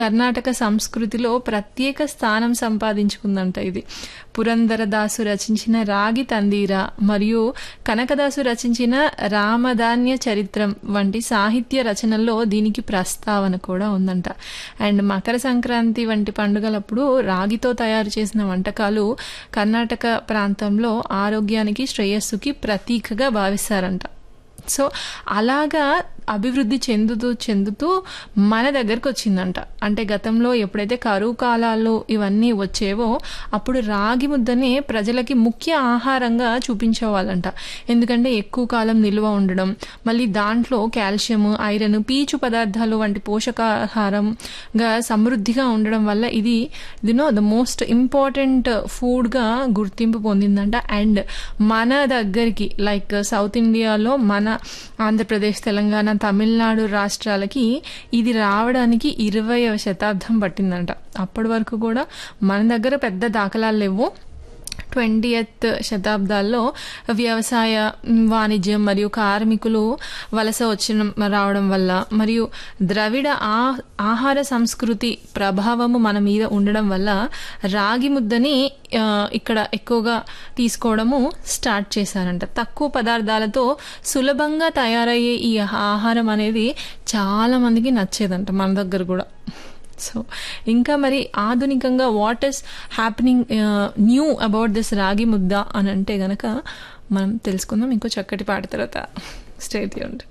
కర్ణాటక సంస్కృతిలో ప్రత్యేక స్థానం సంపాదించుకుందంట ఇది పురందరదాసు రచించిన రాగి తందీర మరియు కనకదాసు రచించిన రామధాన్య చరిత్రం వంటి సాహిత్య రచనల్లో దీనికి ప్రస్తావన కూడా ఉందంట అండ్ మకర సంక్రాంతి వంటి పండుగలప్పుడు రాగితో తయారు చేసిన వంటకాలు కర్ణాటక ప్రాంతంలో ఆరోగ్యానికి శ్రేయస్సుకి ప్రతీకగా భావిస్తారంట సో అలాగా అభివృద్ధి చెందుతూ చెందుతూ మన దగ్గరకు వచ్చిందంట అంటే గతంలో ఎప్పుడైతే కరువు కాలాలు ఇవన్నీ వచ్చేవో అప్పుడు రాగి ముద్దని ప్రజలకి ముఖ్య ఆహారంగా చూపించేవాళ్ళంట ఎందుకంటే ఎక్కువ కాలం నిల్వ ఉండడం మళ్ళీ దాంట్లో కాల్షియం ఐరన్ పీచు పదార్థాలు వంటి పోషకాహారంగా సమృద్ధిగా ఉండడం వల్ల ఇది దినో ద మోస్ట్ ఇంపార్టెంట్ ఫుడ్గా గుర్తింపు పొందిందంట అండ్ మన దగ్గరికి లైక్ సౌత్ ఇండియాలో మన ఆంధ్రప్రదేశ్ తెలంగాణ తమిళనాడు రాష్ట్రాలకి ఇది రావడానికి ఇరవైవ శతాబ్దం పట్టిందంట అప్పటి వరకు కూడా మన దగ్గర పెద్ద దాఖలాలు లేవు ట్వంటీయత్ శతాబ్దాల్లో వ్యవసాయ వాణిజ్యం మరియు కార్మికులు వలస వచ్చిన రావడం వల్ల మరియు ద్రవిడ ఆ ఆహార సంస్కృతి ప్రభావము మన మీద ఉండడం వల్ల రాగి ముద్దని ఇక్కడ ఎక్కువగా తీసుకోవడము స్టార్ట్ చేశారంట తక్కువ పదార్థాలతో సులభంగా తయారయ్యే ఈ ఆహారం అనేది చాలా మందికి నచ్చేదంట మన దగ్గర కూడా సో ఇంకా మరి ఆధునికంగా what is happening new about this రాగి ముద్ద అని అంటే గనక మనం తెలుసుకుందాం ఇంకో చక్కటి పాట తర్వాత స్టేట్ యూంట్